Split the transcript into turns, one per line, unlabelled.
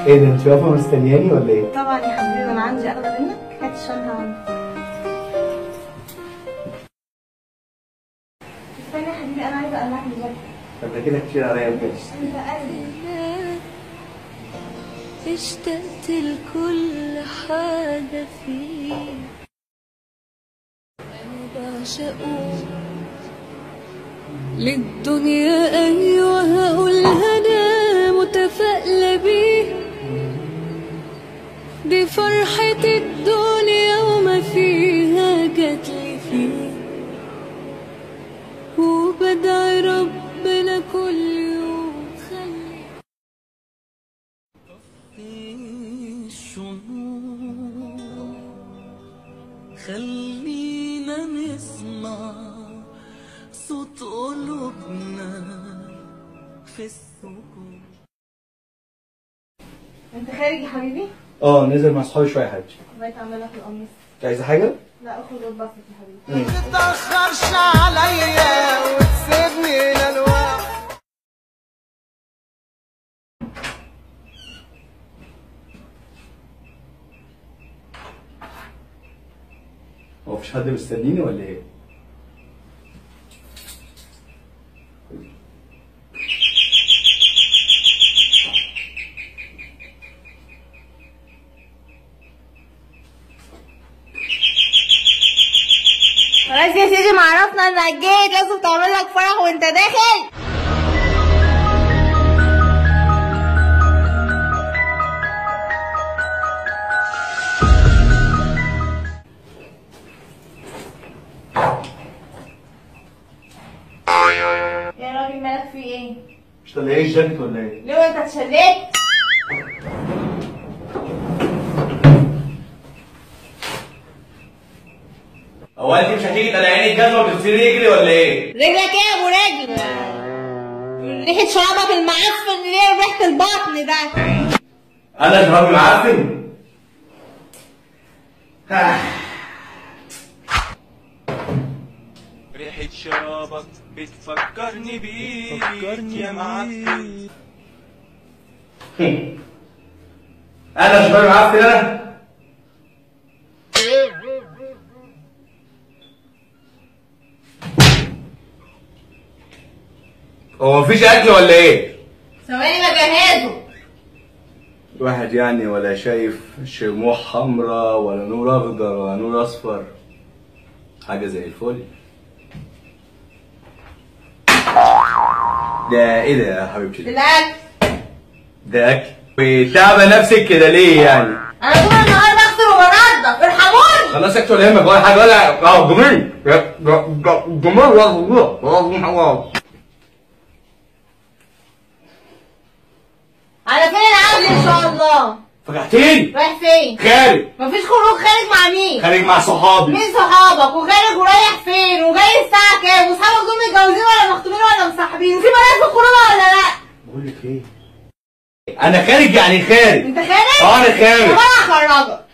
ايه ده انت واقفه مستنياني ولا ايه؟
طبعا يا حبيبي انا عندي اغلى منك هات الشنطه عندك استنى يا حبيبي انا عايزه اقلعك دلوقتي
طب ده كده كتير عليا بجد
انت قلبي
اشتقت لكل حاجة فيه أنا بعشقه للدنيا أيوة هقولها أنا متفائلة بيه دي فرحة الدنيا وما فيها جاتلي فيه وبدعي ربنا كل يوم خلي الشموع خلينا نسمع صوت قلوبنا في السكون
انت خارج يا حبيبي
اه نزل مع اصحابي شويه يا حبيبتي
بقيت اعملها في القميص
انت عايزه حاجه؟
لا اخرج واتبسط يا حبيبي
تتأخرش عليا وتسيبني للوقت
هو مفيش حد مستنيني ولا ايه؟
خلاص يا سيدي ما عرفنا انك جيت لازم تعمل لك فرح وانت داخل يا راجل مالك في ايه؟
مش طالع ايه الجاكيت ولا ايه؟
ليه انت اتشليت؟
هو انت مش هتيجي تلاقيني الجزمه وتغسلي رجلي ولا ايه؟
رجلك ايه يا ابو رجل؟ ريحة شرابك المعفن اللي هي ريحة البطن ده
انا شرابي معفن
ريحة شرابك بتفكرني بيك يا معفن
انا شرابي معفن انا هو مفيش اكل ولا ايه؟
ثواني بجهزه
الواحد يعني ولا شايف شموع حمراء ولا نور اخضر ولا نور اصفر حاجه زي الفل ده ايه ده يا حبيبتي ده؟
الاكل
ده اكل وتعبى نفسك كده ليه يعني
انا طول النهار بغسل وبنضف ارحموني
خلاص اكل ولا يهمك ولا حاجه ولا اه جميل جميل والله
على فين العقل ان شاء الله
فجعتني
رايح فين
خارج
مفيش خروج خارج مع مين
خارج مع صحابي
مين صحابك وخارج ورايح فين وجاي الساعة كام واصحابك دول متجوزين ولا مخطوبين ولا مصاحبين وفي بنات في الخروج ولا لا
بقول لك ايه انا خارج يعني خارج
انت خارج
اه انا خارج
طب انا هخرجك